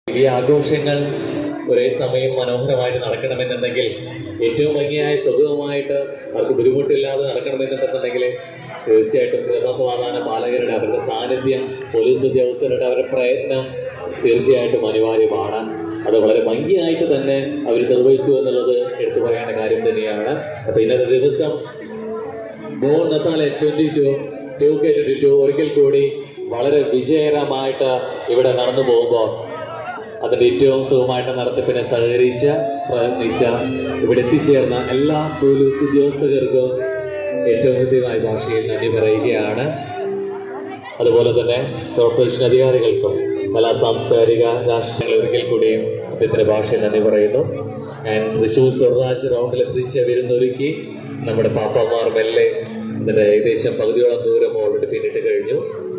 ഈ ആഘോഷങ്ങൾ ഒരേ സമയം മനോഹരമായിട്ട് നടക്കണമെന്നുണ്ടെങ്കിൽ ഏറ്റവും ഭംഗിയായ സുഖവുമായിട്ട് അവർക്ക് ബുദ്ധിമുട്ടില്ലാതെ നടക്കണമെന്നുണ്ടെന്നുണ്ടെങ്കിൽ തീർച്ചയായിട്ടും ക്രമസമാധാന പാലകരുടെ അവരുടെ സാന്നിധ്യം പോലീസ് ഉദ്യോഗസ്ഥരുടെ അവരുടെ പ്രയത്നം തീർച്ചയായിട്ടും അനിവാര്യമാണ് അത് വളരെ ഭംഗിയായിട്ട് തന്നെ അവർ നിർവഹിച്ചു എന്നുള്ളത് എടുത്തു പറയേണ്ട കാര്യം തന്നെയാണ് അപ്പൊ ഇന്നത്തെ ദിവസം Bon Natale twenty two two K twenty two ഒരിക്കൽ കൂടി വളരെ വിജയകരമായിട്ട് ഇവിടെ നടന്നു പോകുമ്പോൾ അതിന്റെ ഏറ്റവും സുഖമായിട്ട് നടത്തിപ്പിനെ സഹകരിച്ച പ്രയത്നിച്ച ഇവിടെ എത്തിച്ചേർന്ന എല്ലാ പോലീസ് ഉദ്യോഗസ്ഥർക്കും ഏറ്റവും കൃത്യമായ ഭാഷയിൽ നന്ദി പറയുകയാണ് അതുപോലെ തന്നെ കോർപ്പറേഷൻ അധികാരികൾക്കും കലാ സാംസ്കാരിക രാഷ്ട്രീയങ്ങൾ ഒരിക്കൽ കൂടിയും അദ്ദേഹത്തിന്റെ ഭാഷയിൽ നന്ദി പറയുന്നു ആൻഡ് തൃശൂർ സ്വർരാജ് റൗണ്ടിൽ എത്തിച്ച വിരുന്നൊരുക്കി നമ്മുടെ പാപ്പമാർ മെല്ലെ ഇതിന്റെ ഏകദേശം പകുതിയോളം ദൂരം ഓൾറെഡി പിന്നിട്ട് കഴിഞ്ഞു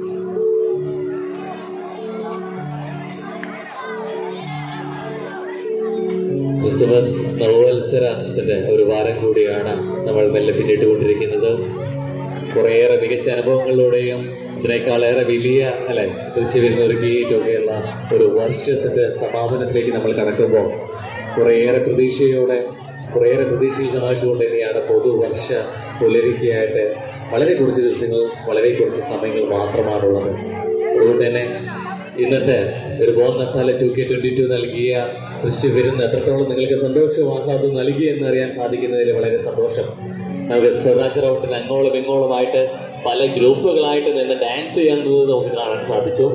ക്രിസ്തുമസ് നവവത്സരത്തിന്റെ ഒരു വാരം കൂടിയാണ് നമ്മൾ മെല്ലെ പിന്നിട്ട് കൊണ്ടിരിക്കുന്നത് കുറേയേറെ മികച്ച അനുഭവങ്ങളിലൂടെയും ഇതിനേക്കാളേറെ വലിയ അല്ലെ ദൃശ്യവിരുന്നൊരുക്കിയിട്ടൊക്കെയുള്ള ഒരു വർഷത്തിന്റെ സമാപനത്തിലേക്ക് നമ്മൾ കടക്കുമ്പോൾ കുറേയേറെ പ്രതീക്ഷയോടെ കുറേയേറെ പ്രതീക്ഷയിൽ സമാപിച്ചുകൊണ്ട് തന്നെയാണ് പുതുവർഷ പുലരിക്കയായിട്ട് വളരെ കുറച്ച് ദിവസങ്ങൾ വളരെ കുറച്ച് സമയങ്ങൾ മാത്രമാണുള്ളത് അതുകൊണ്ട് തന്നെ ഇന്നത്തെ ഒരു Bon Natale two K twenty two നൽകിയ ദൃശ്യ വിരുന്ന് എത്രത്തോളം നിങ്ങൾക്ക് സന്തോഷമാകാതെ നൽകി എന്ന് അറിയാൻ സാധിക്കുന്നതിൽ വളരെ സന്തോഷം നമുക്ക് സ്വരാജ് റൗണ്ടിന് അങ്ങോളം ഇങ്ങോളമായിട്ട് പല ഗ്രൂപ്പുകളായിട്ട് നിന്ന് ഡാൻസ് ചെയ്യുന്നത് നമുക്ക് കാണാൻ സാധിച്ചു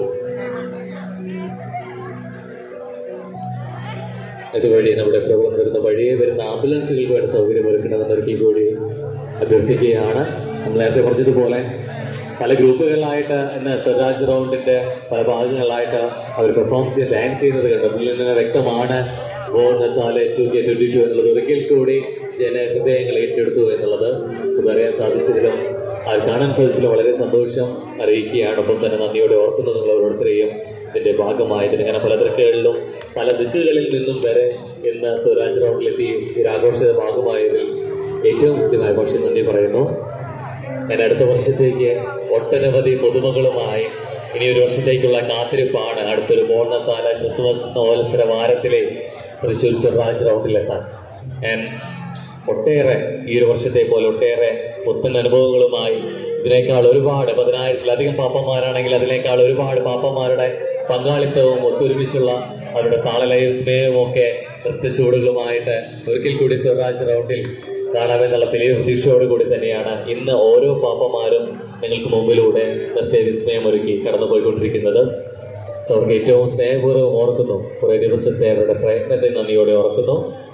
അതുവഴി നമ്മുടെ പ്രോഗ്രാം വരുന്ന വഴിയെ വരുന്ന ആംബുലൻസുകൾക്ക് വേണ്ട സൗകര്യം ഒരുക്കണമെന്ന് ഒരിക്കൽ കൂടി അഭ്യർത്ഥിക്കുകയാണ് നമ്മൾ നേരത്തെ പറഞ്ഞതുപോലെ പല ഗ്രൂപ്പുകളിലായിട്ട് ഇന്ന് സ്വരാജ് റൗണ്ടിന്റെ പല ഭാഗങ്ങളിലായിട്ട് അവർ പെർഫോം ചെയ്ത് ഡാൻസ് ചെയ്യുന്നത് കണ്ടു അതിൽ നിന്ന് വ്യക്തമാണ് ബോണത്താല് ടു കെ ട്വന്റി ടു എന്നുള്ളത് ഒരിക്കൽ കൂടി ജനഹൃദയങ്ങൾ ഏറ്റെടുത്തു എന്നുള്ളത് സുതറിയാൻ സാധിച്ചതിലും അത് കാണാൻ സാധിച്ചതിലും വളരെ സന്തോഷം അറിയിക്കുകയാണ് ഒപ്പം തന്നെ നന്ദിയോടെ ഓർക്കുന്നു നിങ്ങൾ ഓരോരുത്തരെയും ഇതിന്റെ ഭാഗമായതിന് അങ്ങനെ പല തിരക്കുകളിലും പല ദിക്കുകളിൽ നിന്നും വരെ ഇന്ന് സ്വരാജ് റൗണ്ടിലെത്തി ഈ ഒരു ആഘോഷയുടെ ഭാഗമായതിൽ ഏറ്റവും കൃത്യമായ പക്ഷേ നന്ദി പറയുന്നു ഞാൻ അടുത്ത വർഷത്തേക്ക് ഒട്ടനവധി പുതുമകളുമായി ഇനി ഒരു വർഷത്തേക്കുള്ള കാത്തിരിപ്പാണ് അടുത്തൊരു ബോണത്താല ക്രിസ്മസ് നോവത്സര വാരത്തിലെ തൃശ്ശൂർ ചെറുറാജ് റൗണ്ടിലെത്താൻ ഞാൻ ഒട്ടേറെ ഈ ഒരു വർഷത്തെ പോലെ ഒട്ടേറെ പുത്തൻ അനുഭവങ്ങളുമായി ഇതിനേക്കാൾ ഒരുപാട് പതിനായിരത്തിലധികം പാപ്പന്മാരാണെങ്കിൽ അതിനേക്കാൾ ഒരുപാട് പാപ്പന്മാരുടെ പങ്കാളിത്തവും ഒത്തൊരുമിച്ചുള്ള അവരുടെ താളലയും സ്നേഹവും ഒക്കെ നൃത്തച്ചുവടുകളുമായിട്ട് ഒരിക്കൽ കൂടി സ്വരാജ് റൗണ്ടിൽ കാണാമെന്നുള്ള വലിയ പ്രതീക്ഷയോടുകൂടി തന്നെയാണ് ഇന്ന് ഓരോ പാപ്പമാരും നിങ്ങൾക്ക് മുമ്പിലൂടെ നൃത്യ വിസ്മയം ഒരുക്കി കടന്നുപോയിക്കൊണ്ടിരിക്കുന്നത് സോ അവർക്ക് ഏറ്റവും സ്നേഹപൂർവ്വം ഓർക്കുന്നു കുറേ ദിവസത്തെ അവരുടെ പ്രയത്നത്തെ നന്ദിയോടെ ഓർക്കുന്നു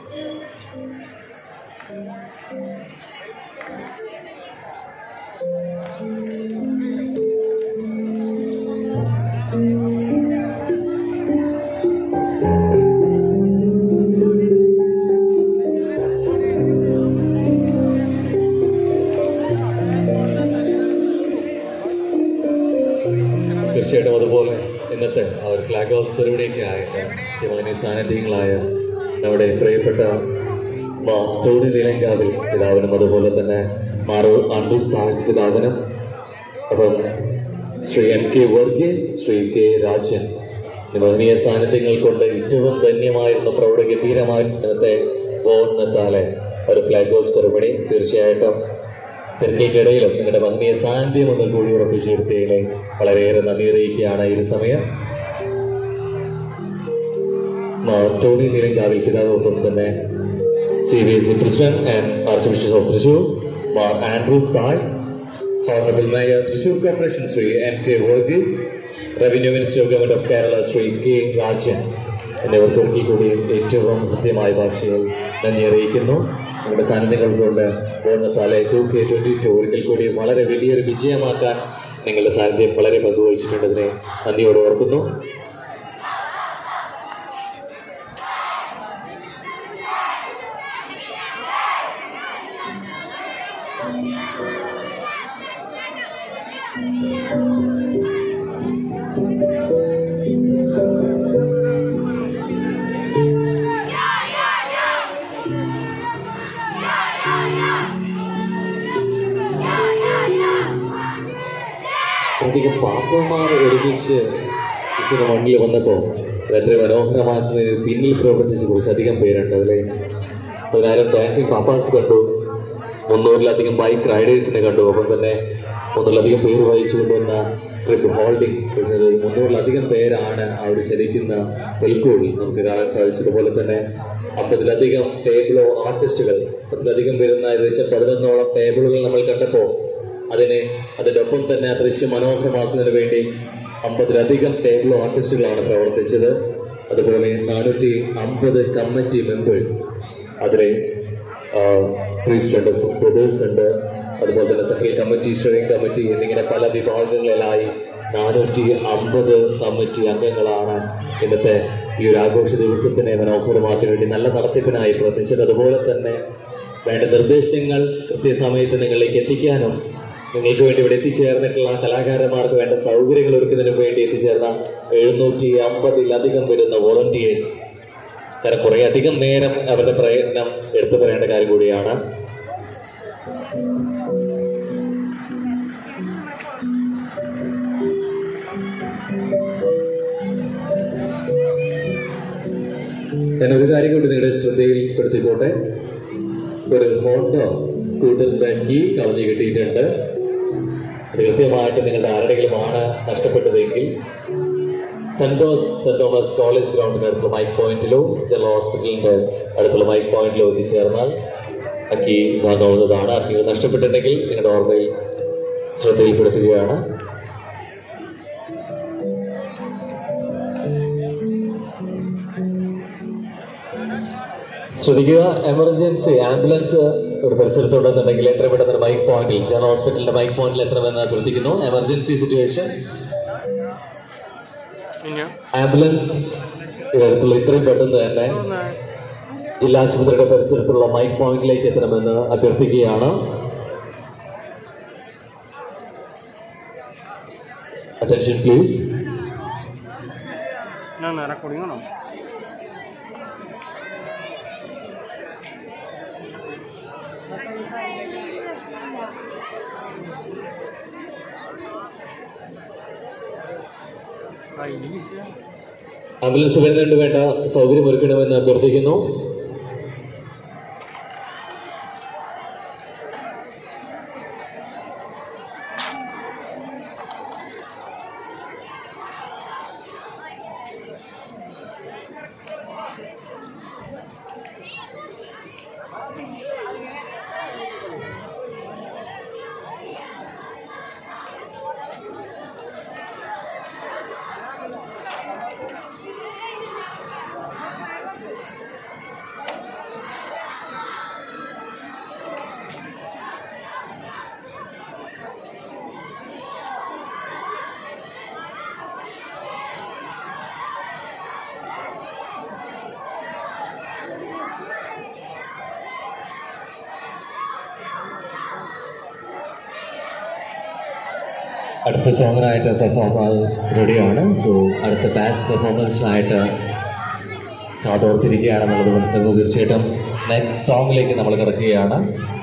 തീർച്ചയായിട്ടും അതുപോലെ ഇന്നത്തെ ആ ഒരു ഫ്ലാഗ് ഓഫ് സെറിമണിയൊക്കെ ആയിട്ട് തിമകനെ സാന്നിധ്യങ്ങളായ നമ്മുടെ പ്രിയപ്പെട്ട മാ ടോണി നിലങ്കാവിൽ പിതാവിനും അതുപോലെ തന്നെ മാറു ആണ്ടൂസ് താഴ്ത്തി പിതാവിനും അപ്പം Shri N K Varghese Shri K Rajan നിമകനീയ സാന്നിധ്യങ്ങൾ കൊണ്ട് ഏറ്റവും ധന്യമായിരുന്ന പ്രൗഢഗംഭീരമായിരുന്ന ഇന്നത്തെ ബോർണത്താലെ ഒരു ഫ്ലാഗ് ഓഫ് സെറിമണി തീർച്ചയായിട്ടും തിരക്കിനിടയിലും നിങ്ങളുടെ ഭംഗിയ സാന്നിധ്യം ഒന്ന് കൂടി ഉറപ്പിച്ചെടുത്തതിനെ വളരെയേറെ നന്ദി അറിയിക്കുകയാണ് ഈ ഒരു സമയം മാ ടോണി നിരങ്കാവിൽ പിതാവൊപ്പം തന്നെ C B S E president and archbishop of Thrissur Mar Andrews താഴ് honourable mayor Thrissur corporation Shri N K Varghese revenue minister of government of Kerala Shri K Rajan എന്നിവർക്ക് ഒരിക്കൽ കൂടി ഏറ്റവും കൃത്യമായ ഭാഷയിൽ നന്ദി അറിയിക്കുന്നു നമ്മുടെ സാന്നിധ്യങ്ങൾ കൊണ്ട് ഓണത്താലെ ടു കെ ട്വന്റി ടു ഒരിക്കൽ കൂടി വളരെ വലിയൊരു വിജയമാക്കാൻ നിങ്ങളുടെ സാന്നിധ്യം വളരെ പങ്കുവഹിച്ചിട്ടുണ്ടതിനെ നന്ദിയോടെ ഓർക്കുന്നു അധികം പാപ്പന്മാർ ഒരുമിച്ച് ഈശ്വര മണ്ണിൽ വന്നപ്പോൾ എത്ര മനോഹരമാക്കുന്നതിന് പിന്നിൽ പ്രവർത്തിച്ച കുറച്ചധികം പേരുണ്ട് അതിലെ പതിനായിരം ഡാൻസിങ് പാപ്പാസ് കണ്ടു മുന്നൂറിലധികം ബൈക്ക് റൈഡേഴ്സിനെ കണ്ടു ഒപ്പം തന്നെ മുന്നൂറിലധികം പേര് വഹിച്ചു കൊണ്ടുവന്ന ട്രിപ്പ് ഹോൾഡിംഗ് മുന്നൂറിലധികം പേരാണ് ആ ഒരു ചലിക്കുന്ന പെൽക്കോടിൽ നമുക്ക് കാണാൻ സാധിച്ചതുപോലെ തന്നെ അമ്പതിലധികം ടേബിളോ ആർട്ടിസ്റ്റുകൾ പത്തിലധികം വരുന്ന ഏകദേശം പതിനൊന്നോളം ടേബിളുകൾ നമ്മൾ കണ്ടപ്പോൾ അതിനെ അതിൻ്റെ ഒപ്പം തന്നെ ആ ദൃശ്യം മനോഹരമാക്കുന്നതിന് വേണ്ടി അമ്പതിലധികം ടേബിൾ ആർട്ടിസ്റ്റുകളാണ് പ്രവർത്തിച്ചത് അതുപോലെ നാനൂറ്റി അമ്പത് കമ്മിറ്റി മെമ്പേഴ്സ് അതിലെ പ്രീസ്റ്റ് ഉണ്ട് ബ്രദേഴ്സ് ഉണ്ട് അതുപോലെ തന്നെ സഖീൽ കമ്മിറ്റി ഷെയറിംഗ് കമ്മിറ്റി എന്നിങ്ങനെ പല വിഭാഗങ്ങളിലായി നാനൂറ്റി അമ്പത് കമ്മിറ്റി അംഗങ്ങളാണ് ഇന്നത്തെ ഈ ഒരു ആഘോഷ ദിവസത്തിനെ മനോഹരമാക്കാൻ വേണ്ടി നല്ല നടത്തിപ്പിനായി പ്രവർത്തിച്ചത് അതുപോലെ തന്നെ വേണ്ട നിർദ്ദേശങ്ങൾ കൃത്യസമയത്ത് നിങ്ങളിലേക്ക് എത്തിക്കാനും നിങ്ങൾക്ക് വേണ്ടി ഇവിടെ എത്തിച്ചേർന്നിട്ടുള്ള കലാകാരന്മാർക്ക് വേണ്ട സൗകര്യങ്ങൾ ഒരുക്കുന്നതിന് വേണ്ടി എത്തിച്ചേർന്ന എഴുന്നൂറ്റി അമ്പതിലധികം വരുന്ന വോളണ്ടിയേഴ്സ് കാരണം കുറെ അധികം നേരം അവരുടെ പ്രയത്നം എടുത്തു പറയേണ്ട കാര്യം കൂടിയാണ് ഞാൻ ഒരു കാര്യം കൂടി നിങ്ങളുടെ ശ്രദ്ധയിൽപ്പെടുത്തിക്കോട്ടെ ഒരു ഹോണ്ട സ്കൂട്ടറിന്റെ കീ കളഞ്ഞു കിട്ടിയിട്ടുണ്ട് അത് കൃത്യമായിട്ട് നിങ്ങളുടെ ആരുടെയെങ്കിലുമാണ് നഷ്ടപ്പെട്ടതെങ്കിൽ saint Thomas saint Thomas college ഗ്രൗണ്ടിന്റെ അടുത്തുള്ള മൈക്ക് പോയിന്റിലോ ജനറൽ ഹോസ്പിറ്റലിന്റെ അടുത്തുള്ള മൈക്ക് പോയിന്റിലോ എത്തിച്ചേർന്നാൽ ആ കീ വാങ്ങാവുന്നതാണ് ആ കീ നഷ്ടപ്പെട്ടിട്ടുണ്ടെങ്കിൽ നിങ്ങളുടെ ഓർമ്മയിൽ ശ്രദ്ധയിൽപ്പെടുത്തുകയാണ് ശ്രദ്ധിക്കുക എമർജൻസി ആംബുലൻസ് ഒരു പരിസരത്തുണ്ടെന്നുണ്ടെങ്കിൽ എത്ര പെട്ടെന്ന് മൈക്ക് പോയിന്റിൽ ജനറൽ ഹോസ്പിറ്റലിന്റെ മൈക്ക് പോയിന്റിൽ എത്തണമെന്ന് അഭ്യർത്ഥിക്കുന്നു എമർജൻസി സിറ്റുവേഷൻ ഇനിയോ ആംബുലൻസ് ഇടത്തുള്ള ഇത്രയും പെട്ടെന്ന് തന്നെ ജില്ലാ ആശുപത്രിയുടെ പരിസരത്തുള്ള മൈക്ക് പോയിന്റിലേക്ക് എത്തണമെന്ന് അഭ്യർത്ഥിക്കുകയാണ് അറ്റൻഷൻ പ്ലീസ് ഞാൻ റെക്കോർഡിംഗ് ആണോ ആ ഇനി ആംബുലൻസ് വരുന്നതിന് വേണ്ട സൗകര്യം ഒരുക്കണമെന്ന് അഭ്യർത്ഥിക്കുന്നു അടുത്ത സോങ്ങിനായിട്ട് പെർഫോം റെഡിയാണ് സോ അടുത്ത ബാസ് പെർഫോമൻസിനായിട്ട് കാതോർത്തിരിക്കുകയാണെന്നുള്ളത് മനസ്സിലാക്കുന്നത് തീർച്ചയായിട്ടും നെക്സ്റ്റ് സോങ്ങിലേക്ക് നമ്മൾ കിടക്കുകയാണ്